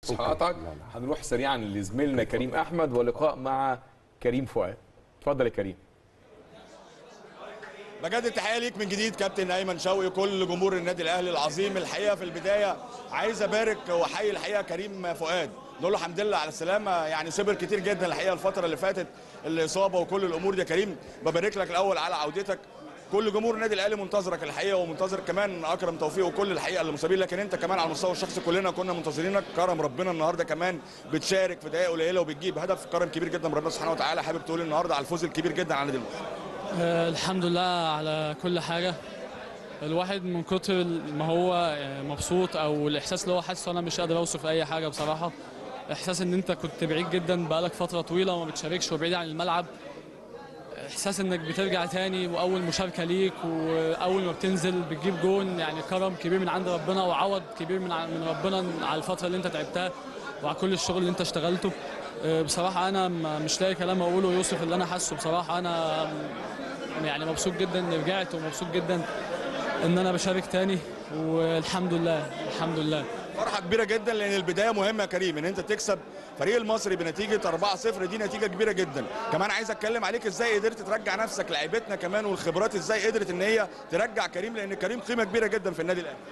مش هقطعك هنروح سريعا لزميلنا كريم احمد ولقاء مع كريم فؤاد اتفضل يا كريم بجد التحيه ليك من جديد كابتن ايمن شوقي وكل جمهور النادي الاهلي العظيم الحقيقه في البدايه عايز ابارك واحيي الحقيقه كريم فؤاد نقول له الحمد لله على السلامه يعني صبر كتير جدا الحقيقه الفتره اللي فاتت الاصابه وكل الامور دي يا كريم ببارك لك الاول على عودتك كل جمهور النادي الاهلي منتظرك الحقيقه ومنتظر كمان اكرم توفيق وكل الحقيقه المصابين لكن انت كمان على المستوى الشخصي كلنا كنا منتظرينك كرم ربنا النهارده كمان بتشارك في دقائق قليله وبتجيب هدف كرم كبير جدا من ربنا سبحانه وتعالى حابب تقول النهارده على الفوز الكبير جدا على النادي المصري آه، الحمد لله على كل حاجة الواحد من كتر ما هو آه، مبسوط او الاحساس اللي هو حاسه انا مش قادر اوصف اي حاجة بصراحة احساس ان انت كنت بعيد جدا بقالك فترة طويلة وما بتشاركش وبعيد عن الملعب احساس انك بترجع تاني واول مشاركة ليك واول ما بتنزل بتجيب جون يعني كرم كبير من عند ربنا وعوض كبير من ع- من ربنا على الفترة اللي انت تعبتها وعلى كل الشغل اللي انت اشتغلته آه، بصراحة انا ما- مش لاقي كلام اقوله يوصف اللي انا حاسه بصراحة انا يعني مبسوط جدا اني رجعت ومبسوط جدا ان انا بشارك تاني والحمد لله الحمد لله فرحه كبيره جدا لان البدايه مهمه يا كريم ان انت تكسب فريق المصري بنتيجه 4-0 دي نتيجه كبيره جدا كمان عايز اتكلم عليك ازاي قدرت ترجع نفسك لعيبتنا كمان والخبرات ازاي قدرت ان هي ترجع كريم لان كريم قيمه كبيره جدا في النادي الاهلي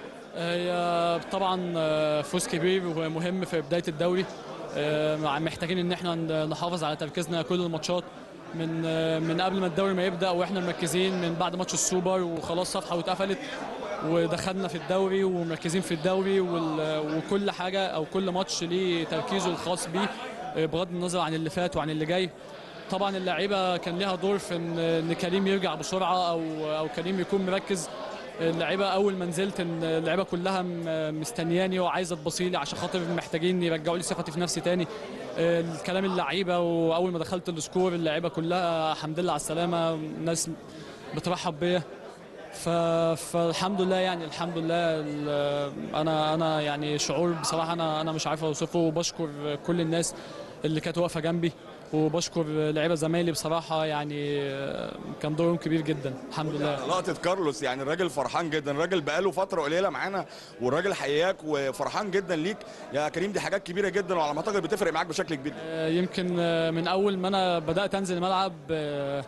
هي طبعا آه، فوز كبير ومهم في بدايه الدوري آه، مع- محتاجين ان احنا ن- نحافظ على تركيزنا كل الماتشات من آه، من قبل ما الدوري ما يبدا واحنا مركزين من بعد ماتش السوبر وخلاص صفحه واتقفلت ودخلنا في الدوري ومركزين في الدوري وال- وكل حاجه او كل ماتش ليه تركيزه الخاص بيه آه، بغض النظر عن اللي فات وعن اللي جاي طبعا اللعيبه كان ليها دور في ان ان كريم يرجع بسرعه او او كريم يكون مركز اللعيبه اول ما نزلت إن اللعيبه كلها م- مستنياني وعايزه تبصيلي عشان خاطر محتاجين يرجعوا لي ثقتي في نفسي تاني آه، الكلام اللعيبه واول ما دخلت السكور اللعيبه كلها الحمد لله على السلامه ناس بترحب بيا ف... فالحمد لله يعني الحمد لله ال- انا انا يعني شعور بصراحه انا انا مش عارف اوصفه وبشكر كل الناس اللي كانت واقفه جنبي وبشكر لعيبه زمايلي بصراحه يعني آه، كان دورهم كبير جدا الحمد لله لقطه كارلوس يعني الراجل فرحان جدا الراجل بقاله فتره قليله معانا والراجل حياك وفرحان جدا ليك يا كريم دي حاجات كبيره جدا وعلى ما اعتقد بتفرق معاك بشكل كبير آه، يمكن آه، من اول ما انا بدات انزل الملعب آه،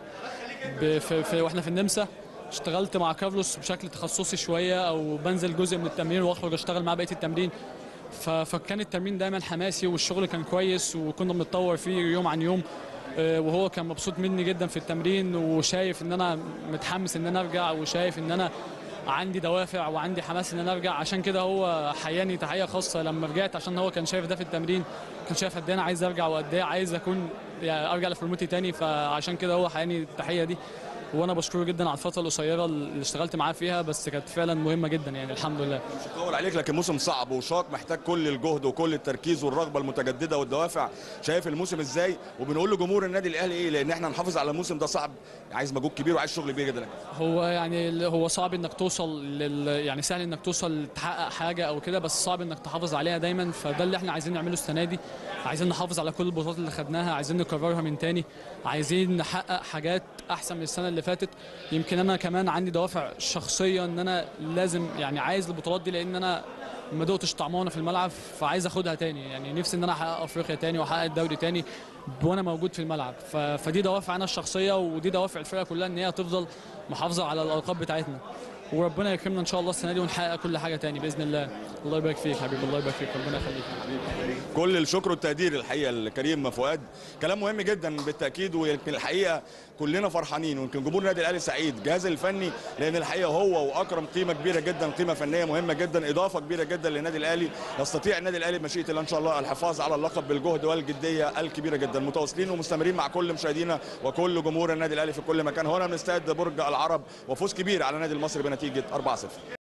ب- في في واحنا في النمسا اشتغلت مع كارلوس بشكل تخصصي شويه او بنزل جزء من التمرين واخرج اشتغل معاه بقيه التمرين ف- فكان التمرين دايما حماسي والشغل كان كويس وكنا بنتطور فيه يوم عن يوم آه، وهو كان مبسوط مني جدا في التمرين وشايف ان انا متحمس ان انا ارجع وشايف ان انا عندي دوافع وعندي حماس ان انا ارجع عشان كده هو حياني تحيه خاصه لما رجعت عشان هو كان شايف ده في التمرين كان شايف قد ايه انا عايز ارجع وقد ايه عايز اكون يعني ارجع لفورمتي تاني فعشان كده هو حياني التحيه دي وانا بشكره جدا على الفتره القصيره اللي اشتغلت معاه فيها بس كانت فعلا مهمه جدا يعني الحمد لله مش هطول عليك لكن موسم صعب وشاق محتاج كل الجهد وكل التركيز والرغبه المتجدده والدوافع شايف الموسم ازاي وبنقول لجمهور النادي الاهلي ايه لان احنا نحافظ على الموسم ده صعب عايز مجهود كبير وعايز شغل كبير جدا هو يعني ال- هو صعب انك توصل لل يعني سهل انك توصل تحقق حاجه او كده بس صعب انك تحافظ عليها دايما فده اللي احنا عايزين نعمله السنه دي عايزين نحافظ على كل البطولات اللي خدناها عايزين نكررها من تاني عايزين نحقق حاجات احسن من السنه اللي فاتت يمكن انا كمان عندي دوافع شخصيه ان انا لازم يعني عايز البطولات دي لان انا ما دقتش طعمها وانا في الملعب فعايز اخدها تاني يعني نفسي ان انا احقق افريقيا تاني واحقق الدوري تاني وانا موجود في الملعب ف... فدي دوافع انا الشخصيه ودي دوافع الفرقه كلها ان هي تفضل محافظه على الالقاب بتاعتنا وربنا يكرمنا ان شاء الله السنه دي ونحقق كل حاجه تاني باذن الله الله يبارك فيك حبيبي الله يبارك فيك ربنا يخليك كل الشكر والتقدير الحقيقه لكريم فؤاد كلام مهم جدا بالتاكيد ويمكن الحقيقه كلنا فرحانين ويمكن جمهور النادي الاهلي سعيد الجهاز الفني لان الحقيقه هو واكرم قيمه كبيره جدا قيمه فنيه مهمه جدا اضافه كبيره جدا للنادي الاهلي يستطيع النادي الاهلي بمشيئه الله ان شاء الله الحفاظ على اللقب بالجهد والجديه الكبيره جدا متواصلين ومستمرين مع كل مشاهدينا وكل جمهور النادي الاهلي في كل مكان هنا من استاد برج العرب وفوز كبير على النادي المصري بنتيجه 4-0